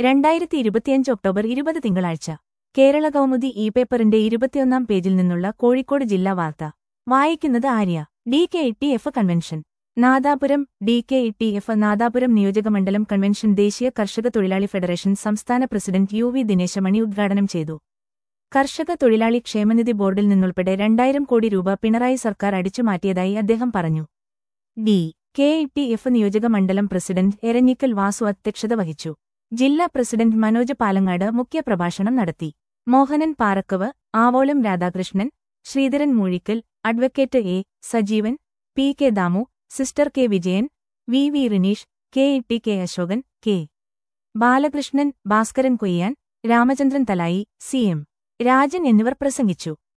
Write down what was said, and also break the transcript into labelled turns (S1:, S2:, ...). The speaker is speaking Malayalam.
S1: രണ്ടായിരത്തി ഇരുപത്തിയഞ്ച് ഒക്ടോബർ ഇരുപത് തിങ്കളാഴ്ച കേരള കൗമുദി ഇ പേപ്പറിന്റെ ഇരുപത്തിയൊന്നാം പേജിൽ നിന്നുള്ള കോഴിക്കോട് ജില്ലാ വാർത്ത വായിക്കുന്നത് Arya D K T F convention Nadapuram D K T F Nadapuram നിയോജകമണ്ഡലം കൺവെൻഷൻ ദേശീയ കർഷക തൊഴിലാളി ഫെഡറേഷൻ സംസ്ഥാന പ്രസിഡന്റ് യു വി ദിനേശമണി ഉദ്ഘാടനം ചെയ്തു കർഷക തൊഴിലാളി ക്ഷേമനിധി ബോർഡിൽ നിന്നുൾപ്പെടെ രണ്ടായിരം കോടി രൂപ പിണറായി സർക്കാർ അടിച്ചുമാറ്റിയതായി അദ്ദേഹം പറഞ്ഞു ഡി കെ ടി എഫ് നിയോജക മണ്ഡലം പ്രസിഡന്റ് എരഞ്ഞിക്കൽ വാസു അധ്യക്ഷത വഹിച്ചു ജില്ലാ പ്രസിഡന്റ് മനോജ് പാലങ്ങാട് മുഖ്യപ്രഭാഷണം നടത്തി Mohanan Parakkav Avolam Radhakrishnan Sreedharan Moozhikkal advocate A Sajeevan P K Damu sister K Vijayan V V Rineesh K E T K Ashokan K Balakrishnan Bhaskaran Koyyan Ramachandran Thalayi C M Rajan എന്നിവർ പ്രസംഗിച്ചു